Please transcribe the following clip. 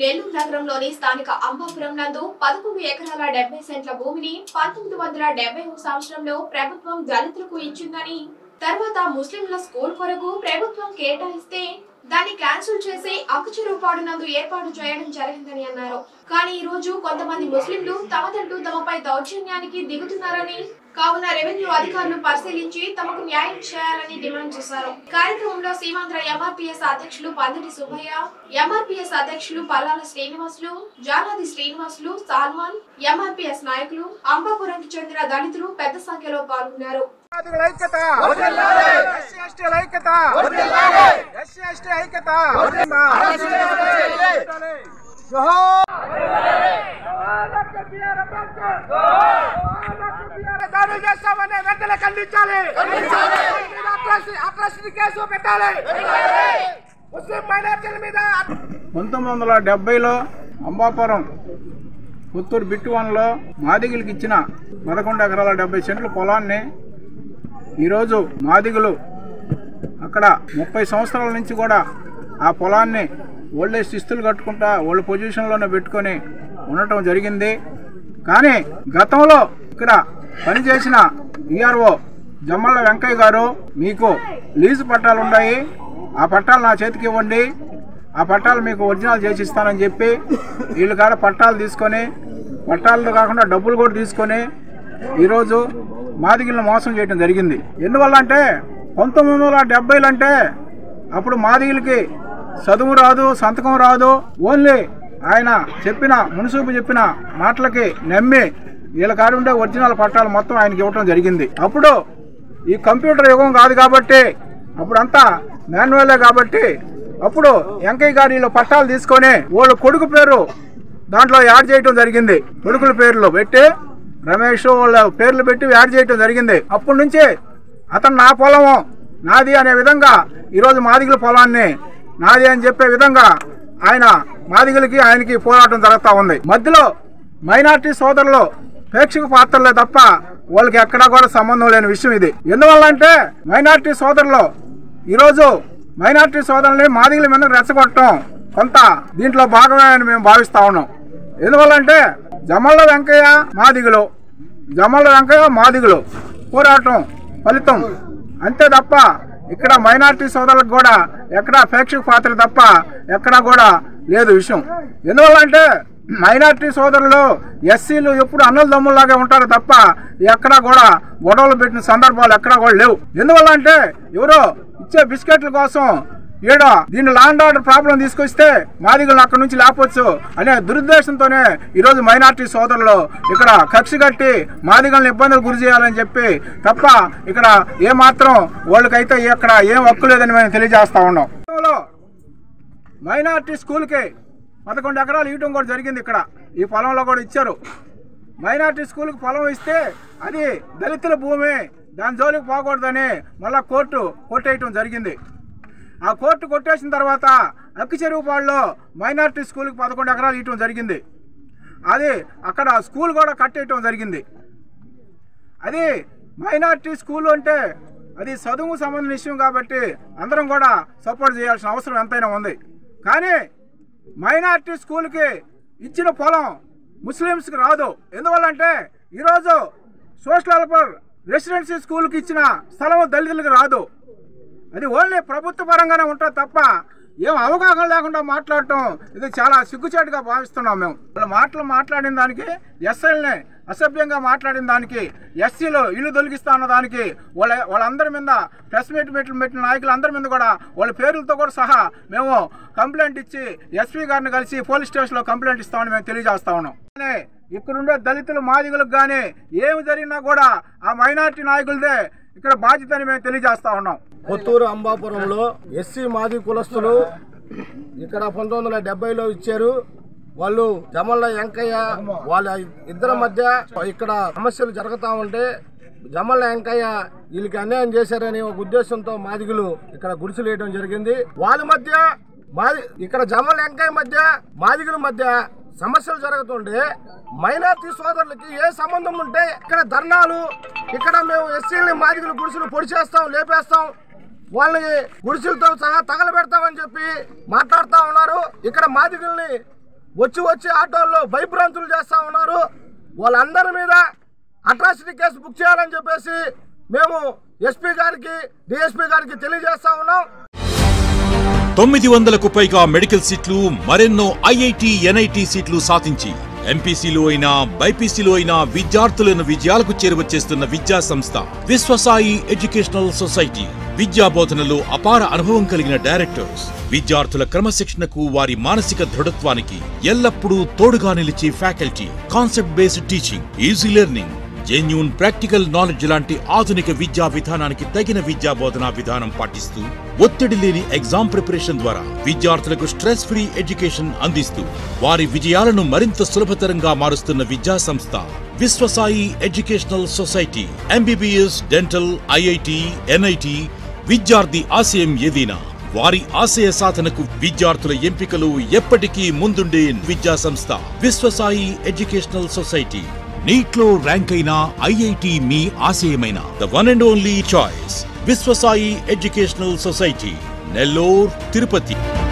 నెల్లూరు నగరంలోని స్థానిక అంబాపురం నందు పదకొండు ఎకరాల డెబ్బై సెంట్ల భూమిని పంతొమ్మిది వందల డెబ్బై సంవత్సరంలో ప్రభుత్వం దళితులకు ఇచ్చిందని తర్వాత ముస్లింల స్కూల్ కొరకు ప్రభుత్వం కేటాయిస్తే దాన్ని క్యాన్సిల్ చేసి అకుచెరుపాడు నందు ఏర్పాటు చేయడం జరిగిందని అన్నారు కానీ ఈ రోజు కొంతమంది ముస్లింలు తమదంటూ తమపై దౌర్జన్యానికి దిగుతున్నారని కావున రెవెన్యూ అధికారులు పరిశీలించి తమకు న్యాయం చేయాలని డిమాండ్ చేశారు కార్యక్రమంలో సీమాంధ్ర ఎంఆర్పీఎస్ అధ్యక్షులు పందిటి సుబ్బయ్య ఎంఆర్పీఎస్ అధ్యక్షులు పల్లాల శ్రీనివాసులు జానాది శ్రీనివాసులు సాల్మాన్ ఎంఆర్పీఎస్ నాయకులు అంబాపురంకి చెందిన దళితులు పెద్ద సంఖ్యలో పాల్గొన్నారు సామాజికుల ఐక్యత ఎస్సీ ఎస్టీల ఐక్యత ఎస్సీ ఎస్టీ ఐక్యత జోహార్. దాడులు చేస్తామని వెంటనే ఖండించాలి అట్రాసిటీ- అట్రాసిటీ కేసు పెట్టాలి ముస్లిం మైనార్టీల మీద పంతొమ్మిది వందల డెబ్బైలో అంబాపురం పుత్తూరు బిట్టువన్లో మాదిగులకి ఇచ్చిన పదకొండు ఎకరాల డెబ్బై సెంట్ల పొలాన్ని ఈరోజు మాదిగులు అక్కడ ముప్పై సంవత్సరాల నుంచి కూడా ఆ పొలాన్ని ఓల్డ్ ఏజ్ శిస్తులు కట్టుకుంటా వాళ్ళ పొజిషన్లోనే పెట్టుకొని ఉండటం జరిగింది కానీ గతంలో ఇక్కడ పనిచేసిన ఈఆర్ఓ జమ్మళ్ళ వెంకయ్య గారు మీకు లీజు పట్టాలు ఉన్నాయి ఆ పట్టాలు నా చేతికి ఇవ్వండి ఆ పట్టాలు మీకు ఒరిజినల్ చేసి ఇస్తానని చెప్పి వీళ్ళు కాడ పట్టాలు తీసుకొని పట్టాలతో కాకుండా డబ్బులు కూడా తీసుకొని ఈరోజు మాదిగిలను మోసం చేయడం జరిగింది ఎందువల్ల అంటే పంతొమ్మిది వందల డెబ్బైలు అంటే అప్పుడు మాదిగిలకి చదువు రాదు సంతకం రాదు ఓన్లీ ఆయన చెప్పిన మున్సూపు చెప్పిన మాటలకి నమ్మి వీళ్ళ కాడ ఉండే ఒరిజినల్ పట్టాలు మొత్తం ఆయనకి ఇవ్వటం జరిగింది అప్పుడు ఈ కంప్యూటర్ యుగం కాదు కాబట్టి అప్పుడంతా మాన్యువలే కాబట్టి అప్పుడు వెంకయ్య గారు వీళ్ళు పట్టాలు తీసుకొని వాళ్ళ కొడుకు పేరు దాంట్లో యాడ్ చేయటం జరిగింది కొడుకుల పేర్లు పెట్టి రమేష్ వాళ్ళ పేర్లు పెట్టి యాడ్ చేయటం జరిగింది అప్పటి నుంచి అతను నా పొలము నాది అనే విధంగా ఈరోజు మాదిగల పొలాన్ని నాది అని చెప్పే విధంగా ఆయన మాదిగలకి ఆయనకి పోరాటం జరుగుతూ ఉంది మధ్యలో మైనార్టీ సోదరులు ప్రేక్షక పాత్రలే తప్ప వాళ్ళకి ఎక్కడా కూడా సంబంధం లేని విషయం ఇది ఎందువల్ల అంటే మైనార్టీ సోదరులు ఈరోజు మైనార్టీ సోదరుల్ని మాదిగల మీద రెచ్చగొట్టడం కొంత దీంట్లో భాగమే అని మేము భావిస్తా ఉన్నాం ఎందువల్ల అంటే జమల్ల వెంకయ్య మాదిగులు జమల్ల వెంకయ్య మాదిగులు పోరాటం ఫలితం అంతే తప్ప ఇక్కడ మైనార్టీ సోదరులకు కూడా ఎక్కడా ప్రేక్షక పాత్ర తప్ప ఎక్కడా కూడా లేదు విషయం ఎందువల్ల అంటే మైనార్టీ సోదరులు ఎస్సీలు ఎప్పుడు అన్నల దమ్ముల్లాగే ఉంటారు తప్ప ఎక్కడా కూడా గొడవలు పెట్టిన సందర్భాలు ఎక్కడా కూడా లేవు ఎందువల్ల అంటే ఎవరో ఇచ్చే బిస్కెట్ల కోసం ఈడ దీన్ని లాండ్ ఆర్డర్ ప్రాబ్లం తీసుకొస్తే మాదిగలను అక్కడి నుంచి లేపొచ్చు అనే దురుద్దేశంతోనే ఈరోజు మైనార్టీ సోదరులు ఇక్కడ కక్షి కట్టి మాదిగలను ఇబ్బందులు గురి చేయాలని చెప్పి తప్ప ఇక్కడ ఏ మాత్రం వాళ్ళకైతే ఇక్కడ ఏం హక్కు లేదని మేము తెలియజేస్తా ఉన్నాం గతంలో మైనార్టీ స్కూల్కి పదకొండు ఎకరాలు ఇవ్వడం కూడా జరిగింది ఇక్కడ ఈ పొలంలో కూడా ఇచ్చారు మైనార్టీ స్కూల్కి పొలం ఇస్తే అది దళితుల భూమి దాని జోలికి పోకూడదని మళ్ళా కోర్టు కొట్టేయటం జరిగింది ఆ కోర్టు కొట్టేసిన తర్వాత అక్కి చెరువుపాడులో మైనార్టీ స్కూల్కి పదకొండు ఎకరాలు ఇవ్వటం జరిగింది అది అక్కడ స్కూల్ కూడా కట్టేయటం జరిగింది అది మైనార్టీ స్కూల్ అంటే అది చదువు సంబంధించిన విషయం కాబట్టి అందరం కూడా సపోర్ట్ చేయాల్సిన అవసరం ఎంతైనా ఉంది కానీ మైనార్టీ స్కూల్కి ఇచ్చిన పొలం ముస్లిమ్స్కి రాదు ఎందువల్లంటే ఈరోజు సోషల్ వెల్ఫేర్ రెసిడెన్సీ స్కూల్కి ఇచ్చిన స్థలం దళితులకు రాదు అది ఓన్లీ ప్రభుత్వ పరంగానే ఉంటుంది తప్ప ఏం అవగాహన లేకుండా మాట్లాడటం ఇది చాలా సిగ్గుచేటుగా భావిస్తున్నాం మేము వాళ్ళ మాటలు మాట్లాడిన దానికి ఎస్ఐల్ని అసభ్యంగా మాట్లాడిన దానికి ఎస్సీలు ఇల్లు తొలగిస్తా అన్న దానికి వాళ్ళ వాళ్ళందరి మీద ప్రెస్ మీట్ మీట్లు పెట్టిన నాయకులందరి మీద కూడా వాళ్ళ పేర్లతో కూడా సహా మేము కంప్లైంట్ ఇచ్చి ఎస్పీ గారిని కలిసి పోలీస్ స్టేషన్లో కంప్లైంట్ ఇస్తామని మేము తెలియజేస్తా ఉన్నాం కానీ ఇక్కడుండే దళితులు మాదిగులకు కానీ ఏమి జరిగినా కూడా ఆ మైనార్టీ నాయకులదే ఇక్కడ బాధ్యతని మేము తెలియజేస్తా ఉన్నాం కొత్తూరు అంబాపురంలో ఎస్సీ మాది కులస్తులు ఇక్కడ పంతొమ్మిది వందల డెబ్బైలో ఇచ్చారు వాళ్ళు జమల్ల వెంకయ్య వాళ్ళ ఇద్దరి మధ్య ఇక్కడ సమస్యలు జరుగుతూ ఉంటే జమల్ల వెంకయ్య వీళ్ళకి అన్యాయం చేశారని ఒక ఉద్దేశంతో మాదిగులు ఇక్కడ గుడిసెలు వేయడం జరిగింది వాళ్ళ మధ్య మాది ఇక్కడ జమల్ల వెంకయ్య మధ్య మాదిగుల మధ్య సమస్యలు జరుగుతుంటే మైనార్టీ సోదరులకి ఏ సంబంధం ఉంటే ఇక్కడ ధర్నాలు ఇక్కడ మేము ఎస్సీలని మాదిగులు గుడిసెలు పొడి చేస్తాం లేపేస్తాం వాళ్ళని గుడిసెలతో సహా తగలబెడతామని చెప్పి మాట్లాడుతూ ఉన్నారు ఇక్కడ మాదిగుల్ని వచ్చి వచ్చి ఆటోల్లో భయభ్రాంతులు చేస్తా ఉన్నారు వాళ్ళందరి మీద అట్రాసిటీ కేసు బుక్ చేయాలని చెప్పేసి మేము ఎస్పీ గారికి డిఎస్పీ గారికి తెలియజేస్తా ఉన్నాం తొమ్మిది వందలకు పైగా మెడికల్ సీట్లు మరెన్నో ఐఐటి ఎన్ఐటి సీట్లు సాధించి ఎంపీసీలో అయినా బైపీసీలో అయినా విద్యార్థులను విజయాలకు చేరువచ్చేస్తున్న విద్యా సంస్థ విశ్వసాయి ఎడ్యుకేషనల్ సొసైటీ విద్యా బోధనలో అపార అనుభవం కలిగిన డైరెక్టర్స్ విద్యార్థుల క్రమశిక్షణకు వారి మానసిక దృఢత్వానికి ఎల్లప్పుడూ తోడుగా నిలిచే faculty concept based teaching easy learning genuine practical knowledge లాంటి ఆధునిక విద్యా విధానానికి తగిన విద్యా బోధనా విధానం పాటిస్తూ ఒత్తిడి లేని ఎగ్జామ్ ప్రిపరేషన్ ద్వారా విద్యార్థులకు స్ట్రెస్ ఫ్రీ ఎడ్యుకేషన్ అందిస్తూ వారి విజయాలను మరింత సులభతరంగా మారుస్తున్న విద్యా సంస్థ Viswasai educational society MBBS dental IIT NIT విద్యార్థి ఆశయం ఏదైనా వారి ఆశయ సాధనకు విద్యార్థుల ఎంపికలు ఎప్పటికీ ముందుండే విద్యా సంస్థ విశ్వసాయి ఎడ్యుకేషనల్ సొసైటీ నీట్లో ర్యాంక్ అయిన ఐఐటి మీ ఆశయమైన the one and only choice Viswasai educational society Nellore Tirupati